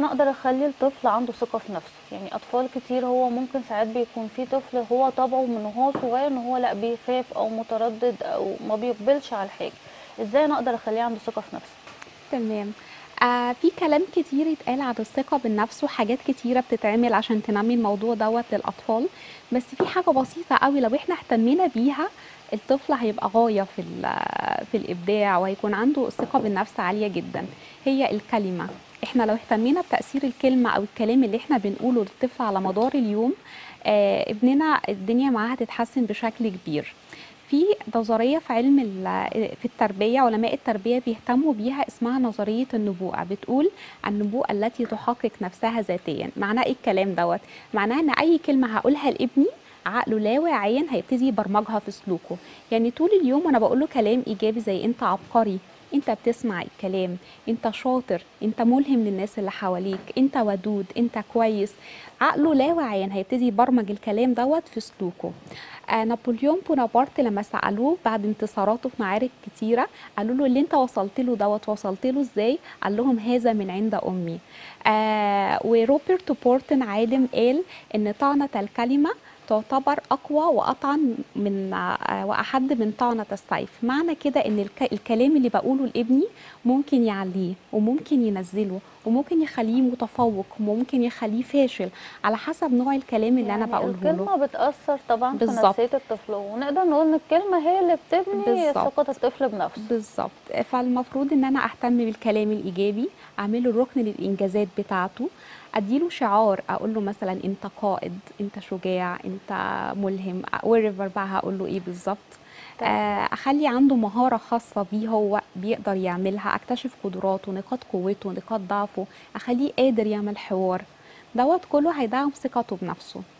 انا اقدر اخلي الطفل عنده ثقه في نفسه يعني اطفال كتير هو ممكن ساعات بيكون في طفل هو طبعه من وهو صغير ان هو لا بيخاف او متردد او ما بيقبلش على الحاجه ازاي انا اقدر اخليه عنده ثقه في نفسه تمام آه في كلام كتير يتقال عن الثقة بالنفس وحاجات كتيرة بتتعمل عشان تنمي الموضوع دوت للأطفال بس في حاجة بسيطة قوي لو احنا اهتمينا بيها الطفل هيبقى غاية في, ال- في الإبداع وهيكون عنده ثقة بالنفس عالية جدا هي الكلمة احنا لو اهتمينا بتأثير الكلمة أو الكلام اللي احنا بنقوله للطفل على مدار اليوم آه ابننا الدنيا معاه هتتحسن بشكل كبير في نظريه في علم ال- في التربيه علماء التربيه بيهتموا بيها اسمها نظريه النبوءه بتقول النبوءه التي تحقق نفسها ذاتيا معناه ايه الكلام دوت معناه ان اي كلمه هقولها لابني عقله لا واعيا هيبتدي يبرمجها في سلوكه يعني طول اليوم وانا بقول له كلام ايجابي زي انت عبقري انت بتسمع الكلام انت شاطر انت ملهم للناس اللي حواليك انت ودود انت كويس عقله لا واعيا هيبتدي يبرمج الكلام دوت في سلوكه آه نابليون بونابرت لما سالوه بعد انتصاراته في معارك كتيره قالوا له اللي انت وصلت له دوت وصلت له ازاي قال لهم هذا من عند امي آه وروبرت بورتن عالم قال ان طعنه الكلمه تعتبر اقوى واطعن من آه، واحد من طعنه السيف معنى كده ان الك- الكلام اللي بقوله لابني ممكن يعليه وممكن ينزله وممكن يخليه متفوق وممكن يخليه فاشل على حسب نوع الكلام اللي انا يعني بقوله له الكلمه بتاثر طبعا في بالظبط. نفسيه الطفل ونقدر نقول ان الكلمه هي اللي بتبني بالظبط. ثقه الطفل بنفسه بالظبط فالمفروض ان انا اهتم بالكلام الايجابي اعمله ركن للانجازات بتاعته اديله شعار اقول له مثلا انت قائد انت شجاع انت ملهم وريفر بقى هقول له ايه بالظبط تمام. آه، اخلي عنده مهاره خاصه بيه هو بيقدر يعملها اكتشف قدراته نقاط قوته نقاط ضعفه اخليه قادر يعمل حوار دوت كله هيدعم ثقته بنفسه